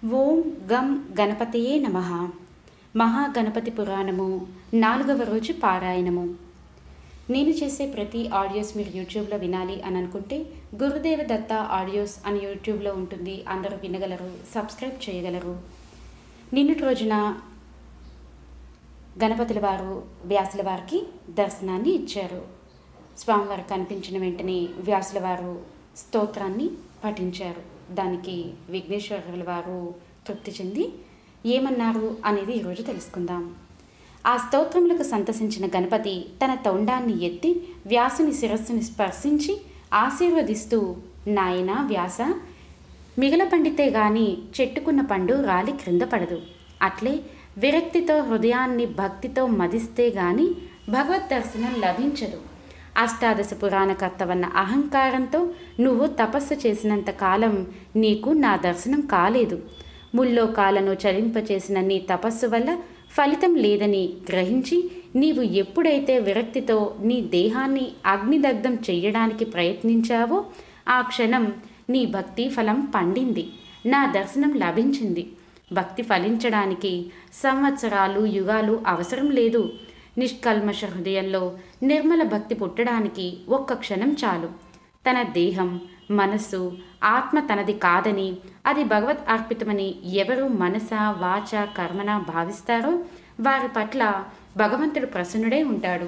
ఓం గం గణపతియే నమ మహాగణపతి పురాణము నాలుగవ రోజు పారాయణము నేను చేసే ప్రతి ఆడియోస్ మీరు యూట్యూబ్లో వినాలి అని అనుకుంటే గురుదేవ దత్త ఆడియోస్ అని యూట్యూబ్లో ఉంటుంది అందరూ వినగలరు సబ్స్క్రైబ్ చేయగలరు నిన్నటి రోజున గణపతుల వారు వ్యాసుల వారికి దర్శనాన్ని ఇచ్చారు స్వామివారు కనిపించిన వెంటనే వ్యాసుల వారు స్తోత్రాన్ని పఠించారు దానికి విఘ్నేశ్వరుల వారు తృప్తి చెంది ఏమన్నారు అనేది ఈరోజు తెలుసుకుందాం ఆ స్తోత్రములకు సంతసించిన గణపతి తన తొండాన్ని ఎత్తి వ్యాసుని శిరస్సుని స్పర్శించి ఆశీర్వదిస్తూ నాయనా వ్యాస మిగల పండితే గాని చెట్టుకున్న పండు రాలి క్రింద పడదు అట్లే విరక్తితో హృదయాన్ని భక్తితో మదిస్తే గాని భగవద్ దర్శనం లభించదు అష్టాదశ పురాణకర్తవన్న అహంకారంతో నువ్వు తపస్సు చేసినంత కాలం నీకు నా దర్శనం కాలేదు ముల్లోకాలను చలింపచేసిన నీ తపస్సు వల్ల ఫలితం లేదని గ్రహించి నీవు ఎప్పుడైతే విరక్తితో నీ దేహాన్ని అగ్నిదగ్ధం చెయ్యడానికి ప్రయత్నించావో ఆ క్షణం నీ భక్తి ఫలం పండింది నా దర్శనం లభించింది భక్తి ఫలించడానికి సంవత్సరాలు యుగాలు అవసరం లేదు నిష్కల్మష హృదయంలో నిర్మల భక్తి పుట్టడానికి ఒక్క క్షణం చాలు తన దేహం మనస్సు ఆత్మ తనది కాదని అది భగవత్ అర్పితమని ఎవరు మనస వాచ కర్మన భావిస్తారో వారి పట్ల భగవంతుడు ప్రసన్నుడే ఉంటాడు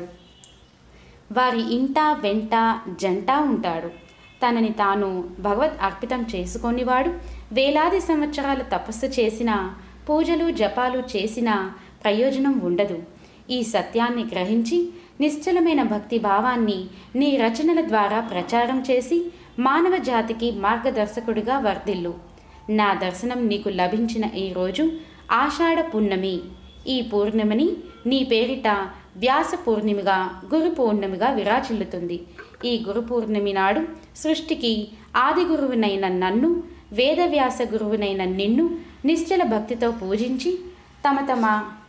వారి ఇంట వెంట జంట ఉంటాడు తనని తాను భగవద్ అర్పితం చేసుకొనివాడు వేలాది సంవత్సరాలు తపస్సు చేసినా పూజలు జపాలు చేసినా ప్రయోజనం ఉండదు ఈ సత్యాన్ని గ్రహించి నిశ్చలమైన భక్తి భావాన్ని నీ రచనల ద్వారా ప్రచారం చేసి మానవ జాతికి మార్గదర్శకుడిగా వర్ధిల్లు నా దర్శనం నీకు లభించిన ఈ రోజు ఆషాఢ పున్నమి ఈ పూర్ణిమని నీ పేరిట వ్యాస పూర్ణిమగా గురు పూర్ణిమగా విరాచిల్లుతుంది ఈ గురు పూర్ణిమి నాడు సృష్టికి ఆది గురువునైన నన్ను వేదవ్యాస గురువునైన నిన్ను నిశ్చల భక్తితో పూజించి తమ తమ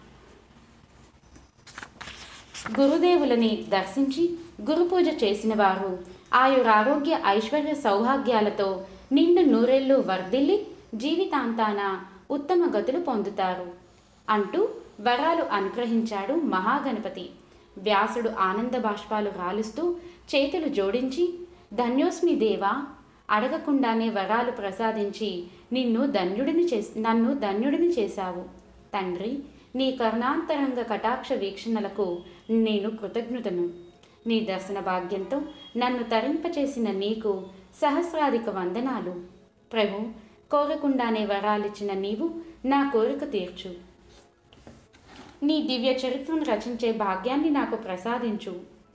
గురుదేవులని దర్శించి గురు పూజ చేసిన వారు ఆయురారోగ్య ఐశ్వర్య సౌభాగ్యాలతో నిండు నూరేళ్లు వర్ధిల్లి జీవితాంతాన ఉత్తమ గతులు పొందుతారు అంటూ వరాలు అనుగ్రహించాడు మహాగణపతి వ్యాసుడు ఆనంద బాష్పాలు రాలుస్తూ చేతులు జోడించి ధన్యోస్మి దేవా అడగకుండానే వరాలు ప్రసాదించి నిన్ను ధన్యుడిని చేసి నన్ను ధన్యుడిని చేశావు తండ్రి నీ కరుణాంతరంగ కటాక్ష వీక్షణలకు నేను కృతజ్ఞతను నీ దర్శన భాగ్యంతో నన్ను తరింపచేసిన నీకు సహస్రాధిక వందనాలు ప్రభు కోరకుండానే వరాలిచ్చిన నీవు నా కోరిక తీర్చు నీ దివ్య చరిత్రను రచించే భాగ్యాన్ని నాకు ప్రసాదించు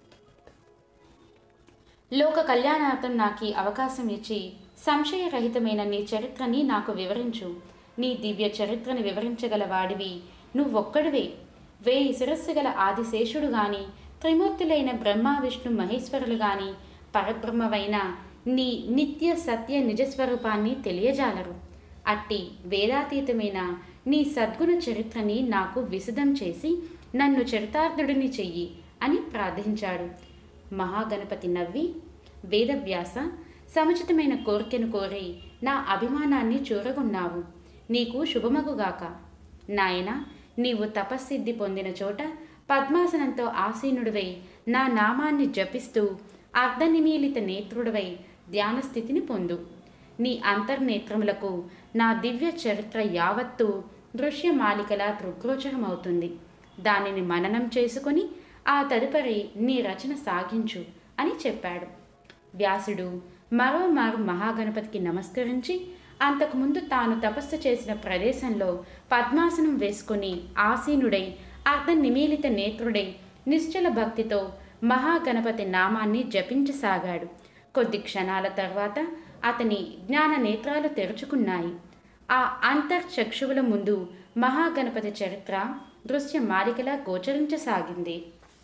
లోక కళ్యాణార్థం నాకు ఈ అవకాశం ఇచ్చి సంశయరహితమైన నీ చరిత్రని నాకు వివరించు నీ దివ్య చరిత్రను వివరించగల వాడివి నువ్వొక్కడివే వేయి శిరస్సు గల ఆదిశేషుడు గాని త్రిమూర్తులైన బ్రహ్మ విష్ణు మహేశ్వరులు గాని పరబ్రహ్మవైన నీ నిత్య సత్య నిజస్వరూపాన్ని తెలియజాలరు అట్టి వేదాతీతమైన నీ సద్గుణ చరిత్రని నాకు విశదం చేసి నన్ను చరితార్థుడిని చెయ్యి అని ప్రార్థించాడు మహాగణపతి నవ్వి వేదవ్యాస సముచితమైన కోరికను కోరి నా అభిమానాన్ని చూరగొన్నావు నీకు శుభమగుగాక నాయన నీవు తపస్సిద్ధి పొందిన చోట పద్మాసనంతో ఆసీనుడివై నా నామాన్ని జపిస్తూ అర్ధనిమీలిత నేత్రుడివై ధ్యానస్థితిని పొందు నీ అంతర్నేత్రములకు నా దివ్య చరిత్ర యావత్తు దృశ్యమాలికలా దృగ్గోచరమవుతుంది దానిని మననం చేసుకొని ఆ తదుపరి నీ రచన సాగించు అని చెప్పాడు వ్యాసుడు మరోమారు మహాగణపతికి నమస్కరించి అంతకుముందు తాను తపస్సు చేసిన ప్రదేశంలో పద్మాసనం వేసుకుని ఆసీనుడై అర్ధ నిమీలిత నేత్రుడై నిశ్చల భక్తితో మహాగణపతి నామాన్ని జపించసాగాడు కొద్ది క్షణాల తర్వాత అతని జ్ఞాన నేత్రాలు తెరుచుకున్నాయి ఆ అంతర్చక్షువుల ముందు మహాగణపతి చరిత్ర దృశ్య మాలికలా గోచరించసాగింది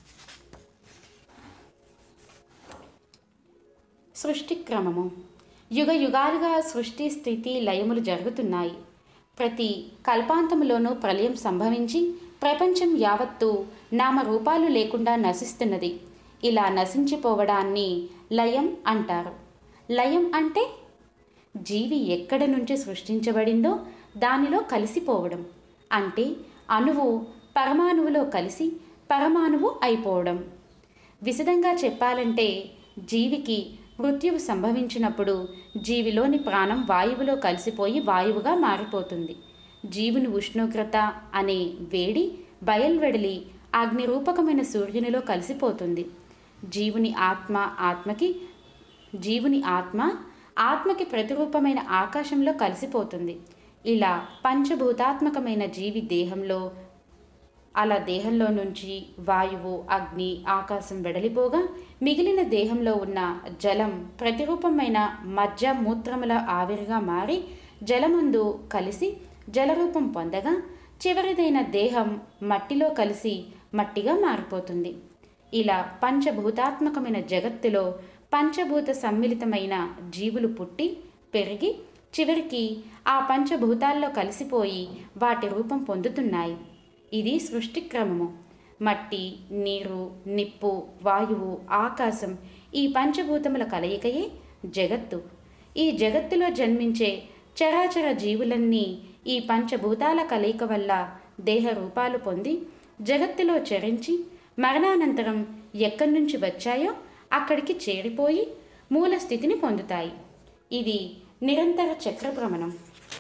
సృష్టి క్రమము యుగ యుగాలుగా సృష్టి స్థితి లయములు జరుగుతున్నాయి ప్రతి కల్పాంతములోనూ ప్రళయం సంభవించి ప్రపంచం యావత్తు నామరూపాలు లేకుండా నశిస్తున్నది ఇలా నశించిపోవడాన్ని లయం అంటారు లయం అంటే జీవి ఎక్కడ నుంచి సృష్టించబడిందో దానిలో కలిసిపోవడం అంటే అణువు పరమాణువులో కలిసి పరమాణువు అయిపోవడం విశదంగా చెప్పాలంటే జీవికి మృత్యువు సంభవించినప్పుడు జీవిలోని ప్రాణం వాయువులో కలిసిపోయి వాయువుగా మారిపోతుంది జీవుని ఉష్ణోగ్రత అనే వేడి బయల్వెడలి అగ్నిరూపకమైన సూర్యునిలో కలిసిపోతుంది జీవుని ఆత్మ ఆత్మకి జీవుని ఆత్మ ఆత్మకి ప్రతిరూపమైన ఆకాశంలో కలిసిపోతుంది ఇలా పంచభూతాత్మకమైన జీవి దేహంలో అలా దేహంలో నుంచి వాయువు అగ్ని ఆకాశం వెడలిపోగా మిగిలిన దేహంలో ఉన్న జలం ప్రతిరూపమైన మధ్య మూత్రముల ఆవిరిగా మారి జలమందు కలిసి జలరూపం పొందగా చివరిదైన దేహం మట్టిలో కలిసి మట్టిగా మారిపోతుంది ఇలా పంచభూతాత్మకమైన జగత్తులో పంచభూత సమ్మిళితమైన జీవులు పుట్టి పెరిగి చివరికి ఆ పంచభూతాల్లో కలిసిపోయి వాటి రూపం పొందుతున్నాయి ఇది సృష్టి క్రమము మట్టి నీరు నిప్పు వాయువు ఆకాశం ఈ పంచభూతముల కలయికయే జగత్తు ఈ జగత్తులో జన్మించే చరాచర జీవులన్నీ ఈ పంచభూతాల కలయిక వల్ల దేహ రూపాలు పొంది జగత్తులో చరించి మరణానంతరం ఎక్కడి నుంచి వచ్చాయో అక్కడికి చేరిపోయి మూల స్థితిని పొందుతాయి ఇది నిరంతర చక్రభ్రమణం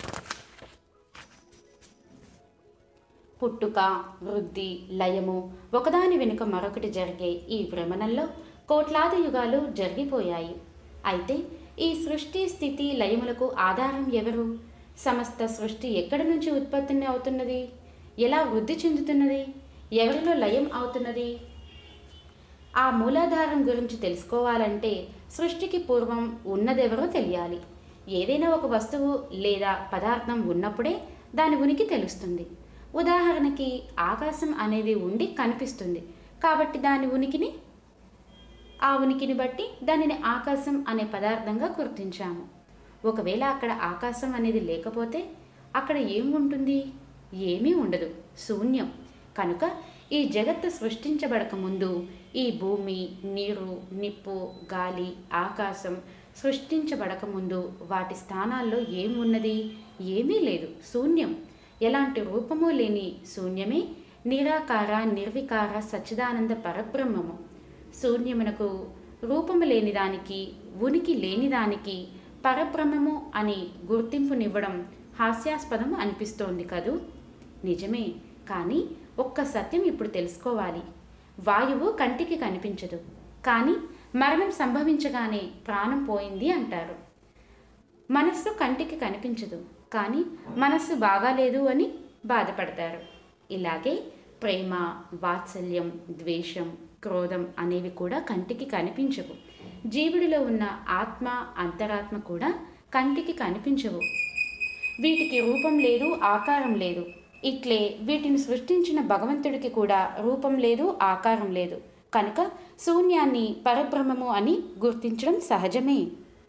పుట్టుక వృద్ధి లయము ఒకదాని వెనుక మరొకటి జరిగే ఈ భ్రమణంలో కోట్లాది యుగాలు జరిగిపోయాయి అయితే ఈ సృష్టి స్థితి లయములకు ఆధారం ఎవరు సమస్త సృష్టి ఎక్కడి నుంచి ఉత్పత్తిని అవుతున్నది ఎలా వృద్ధి చెందుతున్నది ఎవరిలో లయం అవుతున్నది ఆ మూలాధారం గురించి తెలుసుకోవాలంటే సృష్టికి పూర్వం ఉన్నదెవరో తెలియాలి ఏదైనా ఒక వస్తువు లేదా పదార్థం ఉన్నప్పుడే దాని ఉనికి తెలుస్తుంది ఉదాహరణకి ఆకాశం అనేది ఉండి కనిపిస్తుంది కాబట్టి దాని ఉనికిని ఆ ఉనికిని బట్టి దానిని ఆకాశం అనే పదార్థంగా గుర్తించాము ఒకవేళ అక్కడ ఆకాశం అనేది లేకపోతే అక్కడ ఏం ఉంటుంది ఏమీ ఉండదు శూన్యం కనుక ఈ జగత్తు సృష్టించబడక ముందు ఈ భూమి నీరు నిప్పు గాలి ఆకాశం సృష్టించబడక ముందు వాటి స్థానాల్లో ఏమున్నది ఏమీ లేదు శూన్యం ఎలాంటి రూపము లేని శూన్యమే నిరాకార నిర్వికార సచ్చిదానంద పరబ్రహ్మము శూన్యమునకు రూపము లేని దానికి ఉనికి లేని దానికి పరబ్రహ్మము అని గుర్తింపునివ్వడం హాస్యాస్పదం అనిపిస్తోంది కదూ నిజమే కానీ ఒక్క సత్యం ఇప్పుడు తెలుసుకోవాలి వాయువు కంటికి కనిపించదు కానీ మరణం సంభవించగానే ప్రాణం పోయింది అంటారు మనస్సు కంటికి కనిపించదు కానీ మనస్సు బాగాలేదు అని బాధపడతారు ఇలాగే ప్రేమ వాత్సల్యం ద్వేషం క్రోధం అనేవి కూడా కంటికి కనిపించవు జీవుడిలో ఉన్న ఆత్మ అంతరాత్మ కూడా కంటికి కనిపించవు వీటికి రూపం లేదు ఆకారం లేదు ఇట్లే వీటిని సృష్టించిన భగవంతుడికి కూడా రూపం లేదు ఆకారం లేదు కనుక శూన్యాన్ని పరబ్రహ్మము అని గుర్తించడం సహజమే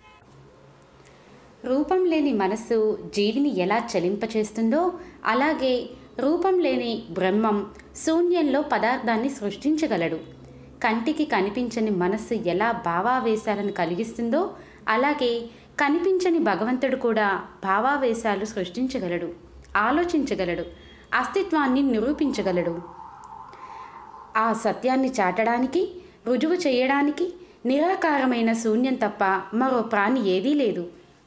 రూపం లేని మనస్సు జీవిని ఎలా చలింపచేస్తుందో అలాగే రూపం లేని బ్రహ్మం శూన్యంలో పదార్థాన్ని సృష్టించగలడు కంటికి కనిపించని మనస్సు ఎలా భావావేశాలను కలిగిస్తుందో అలాగే కనిపించని భగవంతుడు కూడా భావావేశాలు సృష్టించగలడు ఆలోచించగలడు అస్తిత్వాన్ని నిరూపించగలడు ఆ సత్యాన్ని చాటడానికి రుజువు చేయడానికి నిరాకారమైన శూన్యం తప్ప మరో ప్రాణి ఏదీ లేదు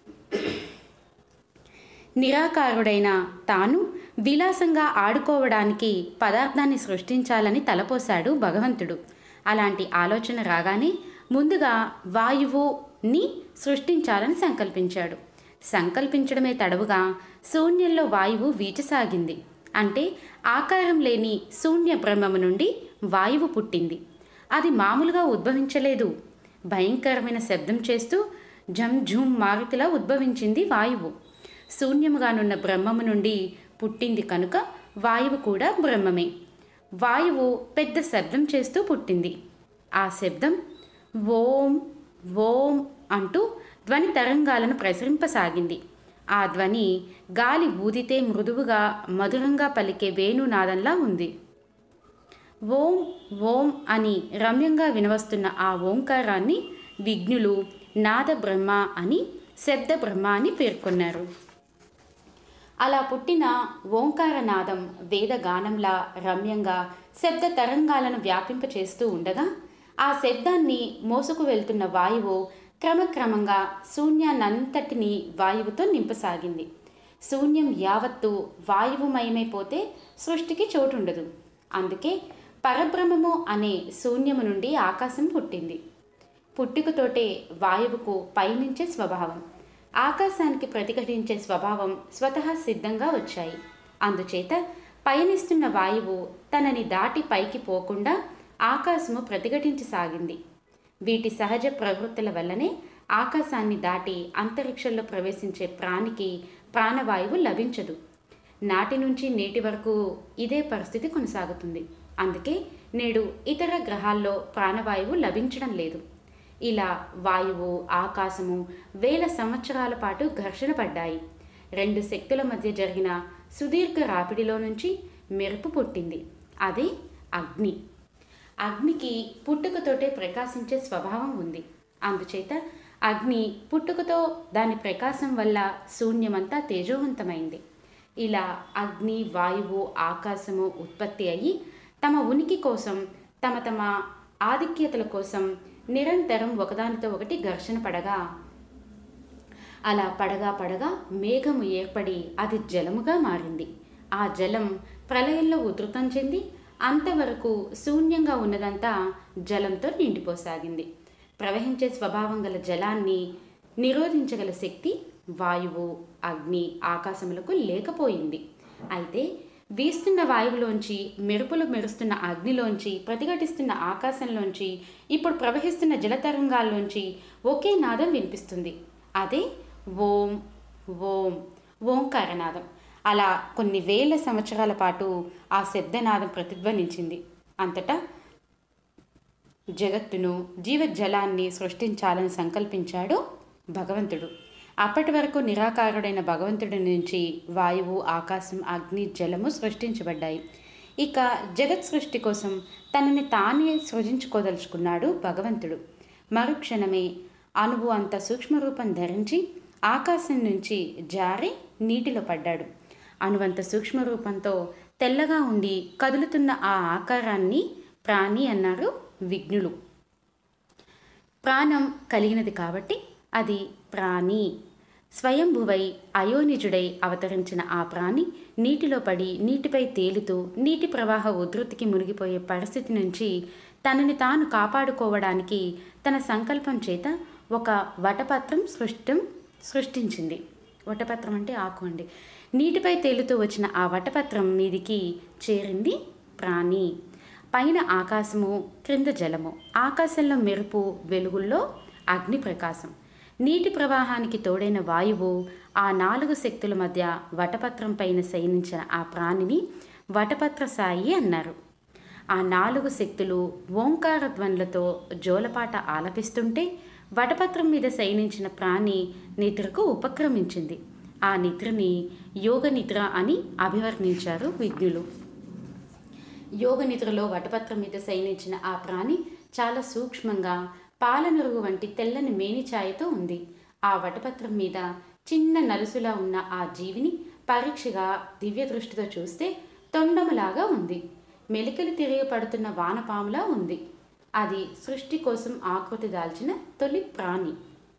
నిరాకారుడైన తాను విలాసంగా ఆడుకోవడానికి పదార్థాన్ని సృష్టించాలని తలపోశాడు భగవంతుడు అలాంటి ఆలోచన రాగానే ముందుగా వాయువుని సృష్టించాలని సంకల్పించాడు సంకల్పించడమే తడవుగా శూన్యంలో వాయువు వీచసాగింది అంటే ఆకారం లేని శూన్య బ్రహ్మము నుండి వాయువు పుట్టింది అది మామూలుగా ఉద్భవించలేదు భయంకరమైన శబ్దం చేస్తూ జం ఝుమ్ మారుతిలా ఉద్భవించింది వాయువు శూన్యముగానున్న బ్రహ్మము నుండి పుట్టింది కనుక వాయువు కూడా బ్రహ్మమే వాయువు పెద్ద శబ్దం చేస్తూ పుట్టింది ఆ శబ్దం ఓం ఓం అంటూ ధ్వని తరంగాలను ప్రసరింపసాగింది ఆ ధ్వని గాలి ఊదితే మృదువుగా మధురంగా పలికే వేణునాదంలా ఉంది ఓం ఓం అని రమ్యంగా వినవస్తున్న ఆ ఓంకారాన్ని విఘ్నులు నాద బ్రహ్మ అని శబ్ద బ్రహ్మ అని పేర్కొన్నారు అలా పుట్టిన ఓంకారనాదం వేదగానంలా రమ్యంగా శబ్ద తరంగాలను వ్యాపింపచేస్తూ ఉండగా ఆ శబ్దాన్ని మోసుకు వెళ్తున్న వాయువు క్రమక్రమంగా శూన్యాన్నంతటినీ వాయువుతో నింపసాగింది శూన్యం యావత్తు వాయువుమయమైపోతే సృష్టికి చోటుండదు అందుకే పరబ్రహ్మము అనే శూన్యము నుండి ఆకాశం పుట్టింది పుట్టుకతోటే వాయువుకు పయనించే స్వభావం ఆకాశానికి ప్రతిఘటించే స్వభావం స్వతహా సిద్ధంగా వచ్చాయి అందుచేత పయనిస్తున్న వాయువు తనని దాటి పైకి పోకుండా ఆకాశము ప్రతిఘటించసాగింది వీటి సహజ ప్రవృత్తుల వల్లనే ఆకాశాన్ని దాటి అంతరిక్షంలో ప్రవేశించే ప్రాణికి ప్రాణవాయువు లభించదు నాటి నుంచి నేటి వరకు ఇదే పరిస్థితి కొనసాగుతుంది అందుకే నేడు ఇతర గ్రహాల్లో ప్రాణవాయువు లభించడం లేదు ఇలా వాయువు ఆకాశము వేల సంవత్సరాల పాటు ఘర్షణ పడ్డాయి రెండు శక్తుల మధ్య జరిగిన సుదీర్ఘ రాపిడిలో నుంచి మెరుపు పుట్టింది అదే అగ్ని అగ్నికి పుట్టుకతోటే ప్రకాశించే స్వభావం ఉంది అందుచేత అగ్ని పుట్టుకతో దాని ప్రకాశం వల్ల శూన్యమంతా తేజోవంతమైంది ఇలా అగ్ని వాయువు ఆకాశము ఉత్పత్తి అయ్యి తమ ఉనికి కోసం తమ తమ ఆధిక్యతల కోసం నిరంతరం ఒకదానితో ఒకటి ఘర్షణ పడగా అలా పడగా పడగా మేఘము ఏర్పడి అది జలముగా మారింది ఆ జలం ప్రళయంలో ఉధృతం చెంది అంతవరకు శూన్యంగా ఉన్నదంతా జలంతో నిండిపోసాగింది ప్రవహించే స్వభావం గల జలాన్ని నిరోధించగల శక్తి వాయువు అగ్ని ఆకాశములకు లేకపోయింది అయితే వీస్తున్న వాయువులోంచి మెరుపులు మెరుస్తున్న అగ్నిలోంచి ప్రతిఘటిస్తున్న ఆకాశంలోంచి ఇప్పుడు ప్రవహిస్తున్న జలతరంగాల్లోంచి ఒకే నాదం వినిపిస్తుంది అదే ఓం ఓం ఓంకారనాదం అలా కొన్ని వేల సంవత్సరాల పాటు ఆ శబ్దనాదం ప్రతిధ్వనించింది అంతటా జగత్తును జీవజలాన్ని సృష్టించాలని సంకల్పించాడు భగవంతుడు అప్పటి వరకు నిరాకారుడైన భగవంతుడి నుంచి వాయువు ఆకాశం అగ్ని జలము సృష్టించబడ్డాయి ఇక జగత్ సృష్టి కోసం తనని తానే సృజించుకోదలుచుకున్నాడు భగవంతుడు మరుక్షణమే అణువు అంత సూక్ష్మరూపం ధరించి ఆకాశం నుంచి జారి నీటిలో పడ్డాడు అణువంత సూక్ష్మరూపంతో తెల్లగా ఉండి కదులుతున్న ఆ ఆకారాన్ని ప్రాణి అన్నారు విఘ్నులు ప్రాణం కలిగినది కాబట్టి అది ప్రాణి స్వయంభువై అయోనిజుడై అవతరించిన ఆ ప్రాణి నీటిలో పడి నీటిపై తేలుతూ నీటి ప్రవాహ ఉధృతికి మునిగిపోయే పరిస్థితి నుంచి తనని తాను కాపాడుకోవడానికి తన సంకల్పం చేత ఒక వటపత్రం సృష్టం సృష్టించింది వటపత్రం అంటే ఆకు అండి నీటిపై తేలుతూ వచ్చిన ఆ వటపత్రం మీదికి చేరింది ప్రాణి పైన ఆకాశము క్రింద జలము ఆకాశంలో మెరుపు వెలుగుల్లో అగ్ని ప్రకాశం నీటి ప్రవాహానికి తోడైన వాయువు ఆ నాలుగు శక్తుల మధ్య వటపత్రం పైన శయనించిన ఆ ప్రాణిని వటపత్ర సాయి అన్నారు ఆ నాలుగు శక్తులు ఓంకార ధ్వనులతో జోలపాట ఆలపిస్తుంటే వటపత్రం మీద శయనించిన ప్రాణి నిద్రకు ఉపక్రమించింది ఆ నిద్రని యోగ నిద్ర అని అభివర్ణించారు విజ్ఞులు యోగ నిద్రలో వటపత్రం మీద శయనించిన ఆ ప్రాణి చాలా సూక్ష్మంగా పాలనురుగు వంటి తెల్లని మేనిఛాయతో ఉంది ఆ వటపత్రం మీద చిన్న నలుసులా ఉన్న ఆ జీవిని పరీక్షగా దివ్య దృష్టితో చూస్తే తొండములాగా ఉంది మెలికలు తిరగపడుతున్న వానపాములా ఉంది అది సృష్టి కోసం ఆకృతి దాల్చిన తొలి ప్రాణి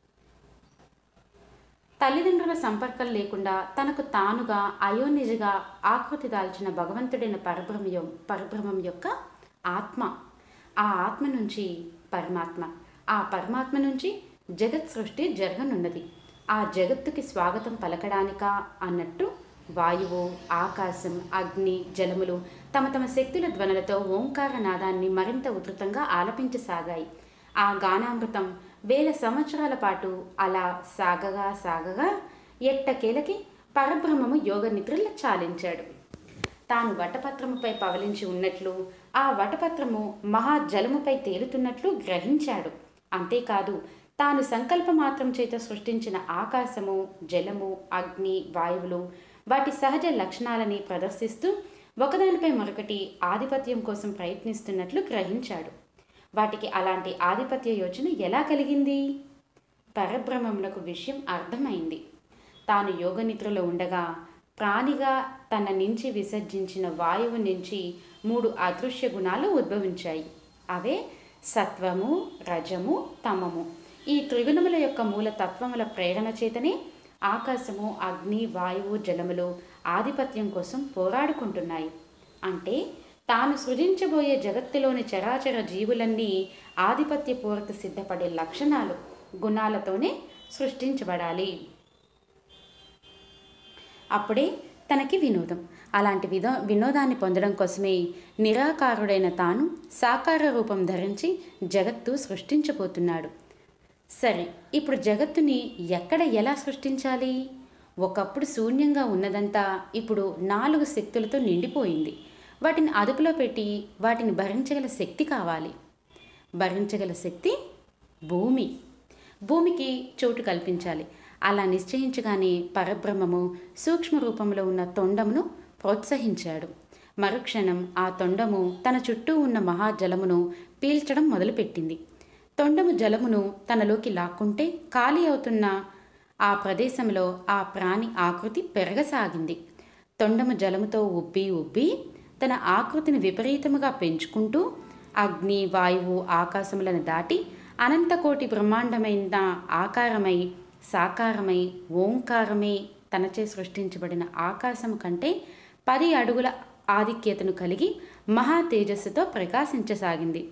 తల్లిదండ్రుల సంపర్కం లేకుండా తనకు తానుగా అయోనిజగా ఆకృతి దాల్చిన భగవంతుడైన పరబ్రహ్మ పరబ్రహ్మం యొక్క ఆత్మ ఆ ఆత్మ నుంచి పరమాత్మ ఆ పరమాత్మ నుంచి జగత్ సృష్టి జరగనున్నది ఆ జగత్తుకి స్వాగతం పలకడానికా అన్నట్టు వాయువు ఆకాశం అగ్ని జలములు తమ తమ శక్తుల ధ్వనులతో ఓంకార నాదాన్ని మరింత ఉధృతంగా ఆలపించసాగాయి ఆ గానామృతం వేల సంవత్సరాల పాటు అలా సాగగా సాగగా ఎట్టకేలకి పరబ్రహ్మము యోగ నిద్రల చాలించాడు తాను వటపత్రముపై పవలించి ఉన్నట్లు ఆ వటపత్రము మహాజలముపై తేలుతున్నట్లు గ్రహించాడు అంతేకాదు తాను సంకల్పమాత్రం చేత సృష్టించిన ఆకాశము జలము అగ్ని వాయువులు వాటి సహజ లక్షణాలని ప్రదర్శిస్తూ ఒకదానిపై మరొకటి ఆధిపత్యం కోసం ప్రయత్నిస్తున్నట్లు గ్రహించాడు వాటికి అలాంటి ఆధిపత్య యోచన ఎలా కలిగింది పరబ్రహ్మమునకు విషయం అర్థమైంది తాను యోగ నిద్రలో ఉండగా ప్రాణిగా తన నుంచి విసర్జించిన వాయువు నుంచి మూడు అదృశ్య గుణాలు ఉద్భవించాయి అవే సత్వము రజము తమము ఈ త్రిగుణముల యొక్క మూల తత్వముల ప్రేరణ చేతనే ఆకాశము అగ్ని వాయువు జలములు ఆధిపత్యం కోసం పోరాడుకుంటున్నాయి అంటే తాను సృజించబోయే జగత్తులోని చరాచర జీవులన్నీ ఆధిపత్యపూర్వక సిద్ధపడే లక్షణాలు గుణాలతోనే సృష్టించబడాలి అప్పుడే తనకి వినోదం అలాంటి విధో వినోదాన్ని పొందడం కోసమే నిరాకారుడైన తాను సాకార రూపం ధరించి జగత్తు సృష్టించబోతున్నాడు సరే ఇప్పుడు జగత్తుని ఎక్కడ ఎలా సృష్టించాలి ఒకప్పుడు శూన్యంగా ఉన్నదంతా ఇప్పుడు నాలుగు శక్తులతో నిండిపోయింది వాటిని అదుపులో పెట్టి వాటిని భరించగల శక్తి కావాలి భరించగల శక్తి భూమి భూమికి చోటు కల్పించాలి అలా నిశ్చయించగానే పరబ్రహ్మము సూక్ష్మ రూపంలో ఉన్న తొండమును ప్రోత్సహించాడు మరుక్షణం ఆ తొండము తన చుట్టూ ఉన్న మహాజలమును పీల్చడం మొదలుపెట్టింది తొండము జలమును తనలోకి లాక్కుంటే ఖాళీ అవుతున్న ఆ ప్రదేశంలో ఆ ప్రాణి ఆకృతి పెరగసాగింది తొండము జలముతో ఉబ్బి ఉబ్బి తన ఆకృతిని విపరీతముగా పెంచుకుంటూ అగ్ని వాయువు ఆకాశములను దాటి అనంతకోటి బ్రహ్మాండమైన ఆకారమై సాకారమై ఓంకారమే తనచే సృష్టించబడిన ఆకాశం కంటే పది అడుగుల ఆధిక్యతను కలిగి మహా తేజస్సుతో ప్రకాశించసాగింది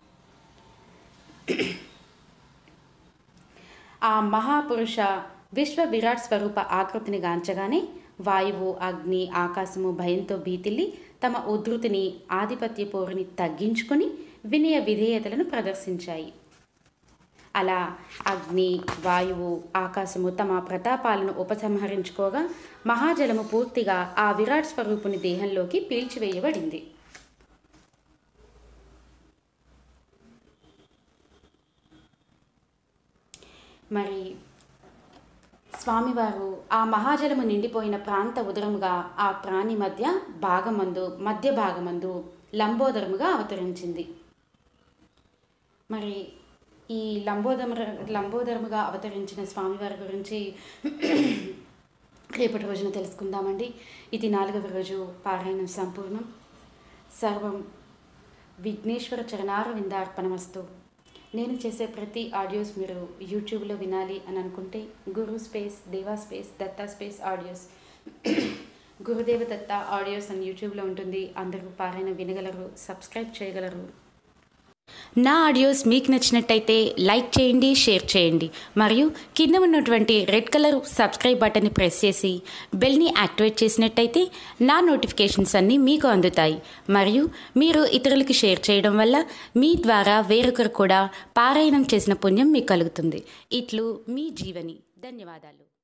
ఆ మహాపురుష విశ్వ విరాట్ స్వరూప ఆకృతిని గాంచగానే వాయువు అగ్ని ఆకాశము భయంతో భీతిల్లి తమ ఉధృతిని ఆధిపత్య పోరుని తగ్గించుకొని వినయ విధేయతలను ప్రదర్శించాయి అలా అగ్ని వాయువు ఆకాశము తమ ప్రతాపాలను ఉపసంహరించుకోగా మహాజలము పూర్తిగా ఆ విరాట్ స్వరూపుని దేహంలోకి పీల్చివేయబడింది మరి స్వామివారు ఆ మహాజలము నిండిపోయిన ప్రాంత ఉదరముగా ఆ ప్రాణి మధ్య భాగమందు మధ్య భాగమందు లంబోదరముగా అవతరించింది మరి ఈ లంబోదర లంబోదరముగా అవతరించిన స్వామివారి గురించి రేపటి రోజున తెలుసుకుందామండి ఇది నాలుగవ రోజు పారాయణం సంపూర్ణం సర్వం విఘ్నేశ్వర చరణార విందార్పణమస్తు నేను చేసే ప్రతి ఆడియోస్ మీరు యూట్యూబ్లో వినాలి అని అనుకుంటే Guru space Deva space Datta space audios Gurudeva Datta audios అని యూట్యూబ్లో ఉంటుంది అందరూ పారాయణ వినగలరు సబ్స్క్రైబ్ చేయగలరు నా ఆడియోస్ మీకు నచ్చినట్టయితే లైక్ చేయండి షేర్ చేయండి మరియు కింద ఉన్నటువంటి రెడ్ కలర్ సబ్స్క్రైబ్ బటన్ని ప్రెస్ చేసి బెల్ని యాక్టివేట్ చేసినట్టయితే నా నోటిఫికేషన్స్ అన్నీ మీకు అందుతాయి మరియు మీరు ఇతరులకి షేర్ చేయడం వల్ల మీ ద్వారా వేరొకరు కూడా పారాయణం చేసిన పుణ్యం మీకు కలుగుతుంది ఇట్లు మీ జీవని ధన్యవాదాలు